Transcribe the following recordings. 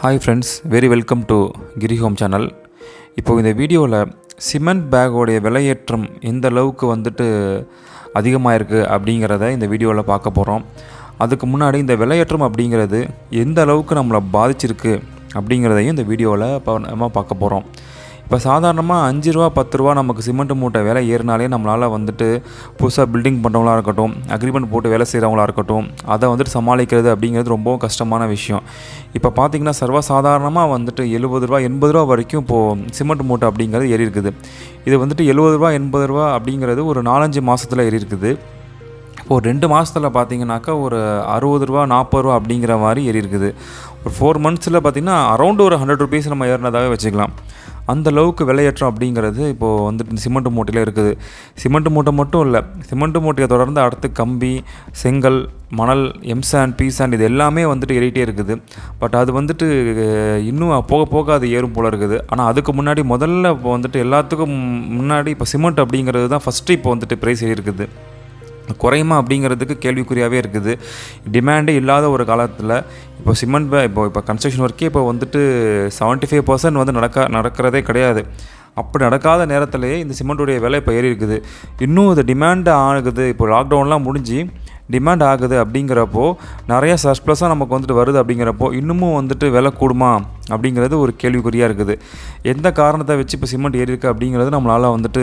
hi friends very welcome to Giri Home channel இப்போ இந்த வீடியோவில் சிமெண்ட் பேக்கோடைய விலையேற்றம் எந்த அளவுக்கு வந்துட்டு அதிகமாக இருக்குது அப்படிங்கிறத இந்த வீடியோவில் பார்க்க போகிறோம் அதுக்கு முன்னாடி இந்த விலையேற்றம் அப்படிங்கிறது எந்த அளவுக்கு நம்மளை பாதிச்சிருக்கு அப்படிங்கிறதையும் இந்த வீடியோவில் இப்போ நம்ம பார்க்க போகிறோம் இப்போ சாதாரணமாக அஞ்சு ரூபா பத்து ரூபா நமக்கு சிமெண்ட் மூட்டை விலை ஏறினாலே நம்மளால் வந்துட்டு புதுசாக பில்டிங் பண்ணுறவங்களா இருக்கட்டும் அக்ரிமெண்ட் போட்டு வேலை செய்கிறவங்களா இருக்கட்டும் அதை வந்துட்டு சமாளிக்கிறது அப்படிங்கிறது ரொம்பவும் கஷ்டமான விஷயம் இப்போ பார்த்திங்கன்னா சர்வசாதாரணமாக வந்துட்டு எழுபது ரூபா எண்பது ரூபா வரைக்கும் இப்போது சிமெண்ட் மூட்டை அப்படிங்கிறது ஏறி இருக்குது இது வந்துட்டு எழுபது ரூபா எண்பது ரூபா அப்படிங்கிறது ஒரு நாலஞ்சு மாதத்தில் ஏறி இருக்குது இப்போது ரெண்டு மாதத்தில் பார்த்தீங்கன்னாக்கா ஒரு அறுபது ரூபா நாற்பது ரூபா அப்படிங்கிற மாதிரி ஏறி இருக்குது ஒரு ஃபோர் மந்த்ஸில் பார்த்திங்கன்னா அரௌண்டு ஒரு ஹண்ட்ரட் ருபீஸ் நம்ம ஏறினதாகவே வச்சுக்கலாம் அந்த அளவுக்கு விலையேற்றம் அப்படிங்கிறது இப்போது வந்துட்டு சிமெண்ட் மூட்டையில் இருக்குது சிமெண்ட் மூட்டை மட்டும் இல்லை சிமெண்ட் மூட்டையை தொடர்ந்து அடுத்து கம்பி செங்கல் மணல் எம்சாண்ட் பீசாண்ட் இது எல்லாமே வந்துட்டு ஏறிட்டே இருக்குது பட் அது வந்துட்டு அஹ், இன்னும் போக போக அது ஏறும் போல இருக்குது ஆனால் அதுக்கு முன்னாடி முதல்ல இப்போ வந்துட்டு எல்லாத்துக்கும் முன்னாடி இப்போ சிமெண்ட் அப்படிங்கிறது தான் ஃபஸ்ட்டு இப்போ வந்துட்டு ப்ரைஸ் ஏறி இருக்குது குறையுமா அப்படிங்கிறதுக்கு கேள்விக்குறியாகவே இருக்குது டிமாண்டே இல்லாத ஒரு காலத்தில் இப்போ சிமெண்ட் பே இப்போ இப்போ கன்ஸ்ட்ரக்ஷன் ஒர்க்கே இப்போ வந்துட்டு செவன்ட்டி ஃபைவ் பர்சன்ட் வந்து நடக்க நடக்கிறதே கிடையாது அப்படி நடக்காத நேரத்திலேயே இந்த சிமெண்ட்டுடைய விலை இப்போ ஏறி இருக்குது இன்னும் இது டிமாண்ட் ஆகுது இப்போ லாக்டவுன்லாம் முடிஞ்சு டிமாண்ட் ஆகுது அப்படிங்கிறப்போ நிறைய சர்ப்ளஸாக நமக்கு வந்துட்டு வருது அப்படிங்கிறப்போ இன்னமும் வந்துட்டு விலை கூடுமா அப்படிங்கிறது ஒரு கேள்விக்குறியாக இருக்குது எந்த காரணத்தை வச்சு இப்போ சிமெண்ட் ஏறி இருக்கு அப்படிங்கிறது நம்மளால் வந்துட்டு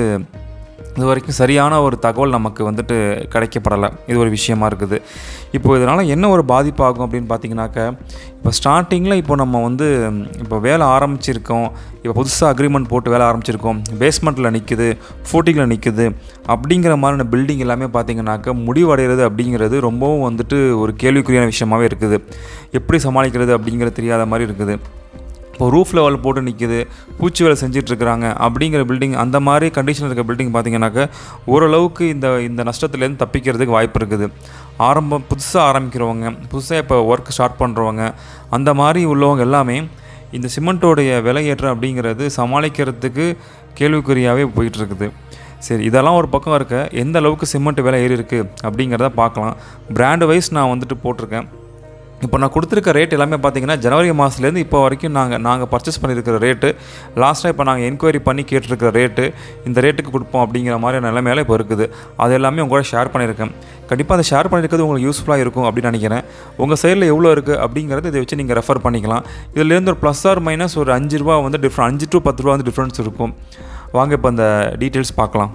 இது வரைக்கும் சரியான ஒரு தகவல் நமக்கு வந்துட்டு கிடைக்கப்படலை இது ஒரு விஷயமா இருக்குது இப்போ இதனால் என்ன ஒரு பாதிப்பு ஆகும் அப்படின்னு பார்த்தீங்கன்னாக்க இப்போ ஸ்டார்டிங்கில் இப்போ நம்ம வந்து இப்போ வேலை ஆரம்பிச்சிருக்கோம் இப்போ புதுசாக அக்ரிமெண்ட் போட்டு வேலை ஆரம்பிச்சிருக்கோம் பேஸ்மெண்ட்டில் நிற்குது ஃபூட்டிங்கில் நிற்குது அப்படிங்கிற மாதிரியான பில்டிங் எல்லாமே பார்த்தீங்கன்னாக்க முடிவடைகிறது அப்படிங்கிறது ரொம்பவும் வந்துட்டு ஒரு கேள்விக்குறியான விஷயமாவே இருக்குது எப்படி சமாளிக்கிறது அப்படிங்கிறது தெரியாத மாதிரி இருக்குது இப்போ ரூஃப் லெவல் போட்டு நிற்கிது பூச்சி வேலை செஞ்சிட்ருக்குறாங்க அப்படிங்கிற பில்டிங் அந்த மாதிரி கண்டிஷன் இருக்க பில்டிங் பார்த்தீங்கன்னாக்க ஓரளவுக்கு இந்த இந்த நஷ்டத்துலேருந்து தப்பிக்கிறதுக்கு வாய்ப்பு இருக்குது ஆரம்பம் புதுசாக ஆரம்பிக்கிறவங்க புதுசாக இப்போ ஒர்க் ஸ்டார்ட் பண்ணுறவங்க அந்த மாதிரி உள்ளவங்க எல்லாமே இந்த சிமெண்ட்டோடைய விலையேற்றம் அப்படிங்கிறது சமாளிக்கிறதுக்கு கேள்விக்குறியாகவே போயிட்டுருக்குது சரி இதெல்லாம் ஒரு பக்கம் இருக்க எந்த அளவுக்கு சிமெண்ட் விலை ஏறி இருக்குது அப்படிங்கிறத பார்க்கலாம் பிராண்ட் வைஸ் நான் வந்துட்டு போட்டிருக்கேன் இப்போ நான் கொடுத்துருக்க ரேட் எல்லாமே பார்த்தீங்கன்னா ஜனவரி மாதத்துலேருந்து இப்போ வரைக்கும் நாங்கள் நாங்கள் பர்ச்சேஸ் பண்ணியிருக்கிற ரேட்டு லாஸ்ட்டாக இப்போ நாங்கள் என்கொயரி பண்ணி கேட்டிருக்கிற ரேட்டு இந்த ரேட்டுக்கு கொடுப்போம் அப்படிங்கிற மாதிரி நிலைமையில இப்போ இருக்குது அது எல்லாமே உங்களோட ஷேர் பண்ணியிருக்கேன் கண்டிப்பாக அதை ஷேர் பண்ணியிருக்கிறது உங்களுக்கு யூஸ்ஃபுல்லாக இருக்கும் அப்படின்னு நினைக்கிறேன் உங்கள் சைடில் எவ்வளோ இருக்குது அப்படிங்கிறது இதை வச்சு நீங்கள் ரெஃபர் பண்ணிக்கலாம் இதுலேருந்து ஒரு ப்ளஸ் ஆர் மைனஸ் ஒரு அஞ்சு ரூபா வந்து டிஃப்ரெண்ட் அஞ்சு டு பத்து ரூபா வந்து டிஃப்ரென்ஸ் இருக்கும் வாங்க இப்போ அந்த டீட்டெயில்ஸ் பார்க்கலாம்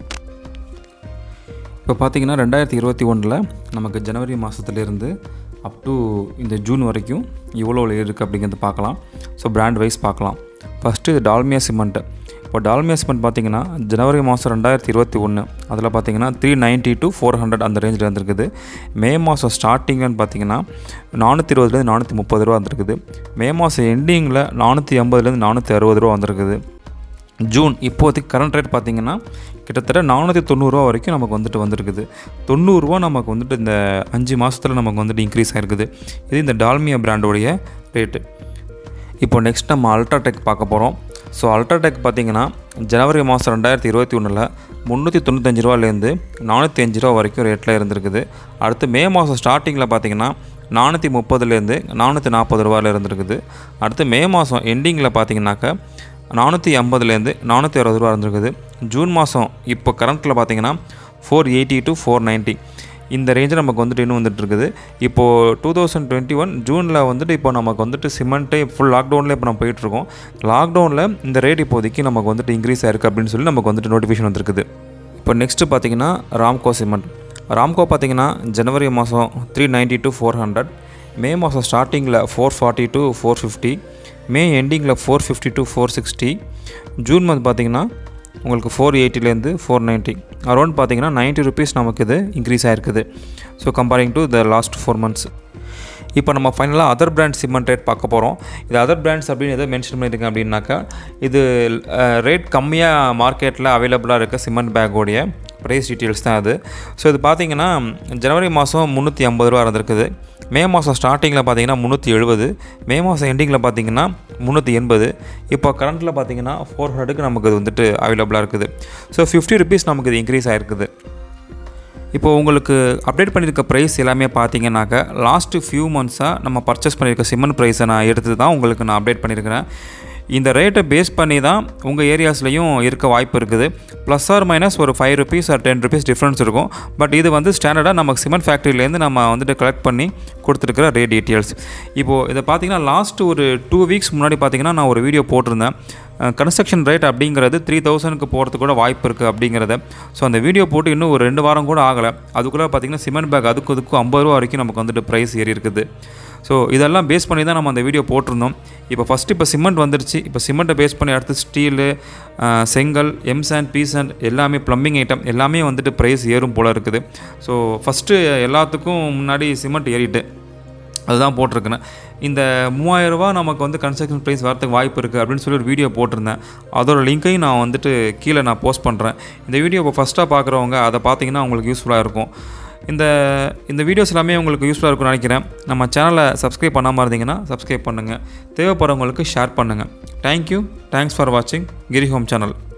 இப்போ பார்த்தீங்கன்னா ரெண்டாயிரத்தி இருபத்தி ஒன்றில் நமக்கு ஜனவரி மாதத்துலேருந்து அப் டு இந்த ஜூன் வரைக்கும் இவ்வளோ இருக்குது அப்படிங்கிறத பார்க்கலாம் ஸோ பிராண்ட் வைஸ் பார்க்கலாம் ஃபஸ்ட்டு டால்மியா சிமெண்ட்டு இப்போ டால்மியா சிமெண்ட் பார்த்தீங்கன்னா ஜனவரி மாதம் ரெண்டாயிரத்தி இருபத்தி ஒன்று அதில் பார்த்தீங்கன்னா three ninety to four hundred அந்த ரேஞ்சில் இருந்திருக்குது மே மாதம் ஸ்டார்டிங்னு பார்த்தீங்கன்னா நானூற்றி இருபதுலேருந்து நானூற்றி முப்பது ரூபா வந்திருக்குது மே மாதம் எண்டிங்கில் நானூற்றி ஐம்பதுலேருந்து நானூற்றி அறுபது ரூபா வந்திருக்குது ஜூன் இப்போதைக்கு கரண்ட் ரேட் பார்த்தீங்கன்னா கிட்டத்தட்ட நானூற்றி தொண்ணூறுரூவா வரைக்கும் நமக்கு வந்துட்டு வந்திருக்குது தொண்ணூறுரூவா நமக்கு வந்துட்டு இந்த அஞ்சு மாதத்தில் நமக்கு வந்துட்டு இன்க்ரீஸ் ஆகிருக்குது இது இந்த டால்மியா பிராண்டோடைய ரேட்டு இப்போ நெக்ஸ்ட் நம்ம அல்ட்ராடெக் பார்க்க போகிறோம் ஸோ அல்ட்ராடெக் பார்த்தீங்கன்னா ஜனவரி மாதம் ரெண்டாயிரத்தி இருபத்தி ஒன்றில் முந்நூற்றி தொண்ணூத்தஞ்சு ரூபாலேருந்து நானூற்றி அஞ்சு ரூபா வரைக்கும் ரேட்டில் இருந்திருக்குது அடுத்து மே மாதம் ஸ்டார்டிங்கில் பார்த்தீங்கன்னா நானூற்றி முப்பதுலேருந்து நானூற்றி நாற்பது ரூபாயில் இருந்திருக்குது அடுத்து மே மாதம் எண்டிங்கில் பார்த்தீங்கன்னாக்கா நானூற்றி ஐம்பதுலேருந்து நானூற்றி அறுபது ரூபா இருந்திருக்குது ஜூன் மாதம் இப்போ கரண்ட்டில் பார்த்தீங்கன்னா four eighty to four ninety இந்த ரேஞ்சில் நமக்கு வந்துட்டு இன்னும் வந்துட்டு இருக்குது இப்போது டூ தௌசண்ட் டுவெண்ட்டி ஒன் ஜூனில் வந்துட்டு இப்போ நமக்கு வந்துட்டு சிமெண்ட்டே ஃபுல் லாக்டவுனில் இப்போ நம்ம போயிட்டுருக்கோம் லாக்டவுனில் இந்த ரேட் இப்போதைக்கு நமக்கு வந்துட்டு இன்க்ரீஸ் ஆயிருக்கு அப்படின்னு சொல்லி நமக்கு வந்துட்டு நோட்டிஃபிகேஷன் வந்திருக்குது இப்போ நெக்ஸ்ட்டு பார்த்தீங்கன்னா ராம்கோ சிமெண்ட் ராம்கோ பார்த்தீங்கன்னா ஜனவரி மாதம் three ninety to four hundred மே மாதம் ஸ்டார்டிங்கில் four forty to four fifty மே எண்டிங்கில் four fifty to four sixty June month பார்த்தீங்கன்னா உங்களுக்கு ஃபோர் எயிட்டிலேருந்து ஃபோர் நைன்ட்டி அரௌண்ட் பார்த்தீங்கன்னா நைன்ட்டி ருபீஸ் நமக்கு இது இன்க்ரீஸ் ஆகிருக்குது so comparing to the last four months இப்போ நம்ம ஃபைனலாக அதர் பிராண்ட் சிமெண்ட் ரேட் பார்க்க போகிறோம் இது அதர் பிராண்ட்ஸ் அப்படின்னு எதை மென்ஷன் பண்ணியிருக்கேன் அப்படின்னாக்கா இது ரேட் கம்மியாக மார்க்கெட்டில் அவைலபிளாக இருக்க சிமெண்ட் பேக்கோடைய ப்ரைஸ் டீட்டெயில்ஸ் தான் அது ஸோ இது பார்த்தீங்கன்னா ஜனவரி மாதம் முந்நூற்றி ஐம்பது ரூபா இருந்திருக்குது மே மாதம் ஸ்டார்டிங்கில் பார்த்தீங்கன்னா முந்நூற்றி எழுபது மே மாதம் எண்டிங்கில் பார்த்தீங்கன்னா முந்நூற்றி எண்பது இப்போ கரண்ட்டில் பார்த்தீங்கன்னா ஃபோர் ஹண்ட்ரடுக்கு நமக்கு இது வந்துட்டு அவைலபிளாக இருக்குது ஸோ ஃபிஃப்டி ருபீஸ் நமக்கு இது இன்க்ரீஸ் ஆகிருக்குது இப்போது உங்களுக்கு அப்டேட் பண்ணியிருக்க ப்ரைஸ் எல்லாமே பார்த்தீங்கன்னாக்க லாஸ்ட்டு ஃபியூ மந்த்ஸாக நம்ம பர்ச்சேஸ் பண்ணியிருக்க சிமெண்ட் ப்ரைஸை நான் எடுத்து தான் உங்களுக்கு நான் அப்டேட் பண்ணியிருக்கிறேன் இந்த ரேட்டை பேஸ் பண்ணி தான் உங்கள் ஏரியாஸ்லையும் இருக்க வாய்ப்பு இருக்குது ப்ளஸ் ஆர் மைனஸ் ஒரு five rupees or ten rupees difference இருக்கும் பட் இது வந்து ஸ்டாண்டர்டாக நமக்கு சிமெண்ட் ஃபேக்ட்ரியிலேருந்து நம்ம வந்துட்டு கலெக்ட் பண்ணி கொடுத்துருக்குற ரேட் டீட்டெயில்ஸ் இப்போது இதை பார்த்தீங்கன்னா லாஸ்ட் ஒரு டூ வீக்ஸ் முன்னாடி பார்த்தீங்கன்னா நான் ஒரு வீடியோ போட்டிருந்தேன் கன்ஸ்ட்ரக்ஷன் ரேட் அப்படிங்கிறது த்ரீ தௌசண்ட்க்கு போகிறதுக்கு கூட வாய்ப்பு இருக்குது அப்படிங்கிறத ஸோ அந்த வீடியோ போட்டு இன்னும் ஒரு ரெண்டு வாரம் கூட ஆகலை அதுக்குள்ளே பார்த்தீங்கன்னா சிமெண்ட் பேக் அதுக்கு அதுக்கும் ஐம்பது ரூபா வரைக்கும் நமக்கு வந்துட்டு ப்ரைஸ் ஏறி இருக்குது ஸோ இதெல்லாம் பேஸ் பண்ணி தான் நம்ம அந்த வீடியோ போட்டிருந்தோம் இப்போ ஃபஸ்ட்டு இப்போ சிமெண்ட் வந்துருச்சு இப்போ சிமெண்ட்டை பேஸ் பண்ணி அடுத்து ஸ்டீலு செங்கல் எம்சாண்ட் பீசாண்ட் எல்லாமே ப்ளம்பிங் ஐட்டம் எல்லாமே வந்துட்டு ப்ரைஸ் ஏறும் போல் இருக்குது ஸோ ஃபஸ்ட்டு எல்லாத்துக்கும் முன்னாடி சிமெண்ட் ஏறிட்டு அதுதான் போட்டிருக்கேன் இந்த மூவாயிரரூபா நமக்கு வந்து கன்ஸ்ட்ரக்ஷன் ப்ரைஸ் வரதுக்கு வாய்ப்பு இருக்குது அப்படின்னு சொல்லி ஒரு வீடியோ போட்டிருந்தேன் அதோட லிங்க்கையும் நான் வந்துட்டு கீழே நான் போஸ்ட் பண்ணுறேன் இந்த வீடியோ இப்போ ஃபஸ்ட்டாக பார்க்குறவங்க அதை பார்த்தீங்கன்னா உங்களுக்கு யூஸ்ஃபுல்லாக இருக்கும் இந்த இந்த வீடியோஸ் எல்லாமே உங்களுக்கு யூஸ்ஃபுல்லாக இருக்கும்னு நினைக்கிறேன் நம்ம சேனலை சப்ஸ்கிரைப் பண்ணாமல் இருந்தீங்கன்னா சப்ஸ்கிரைப் பண்ணுங்கள் தேவைப்படுறவங்களுக்கு ஷேர் பண்ணுங்கள் தேங்க்யூ தேங்க்ஸ் ஃபார் வாட்சிங் கிரி ஹோம் சேனல்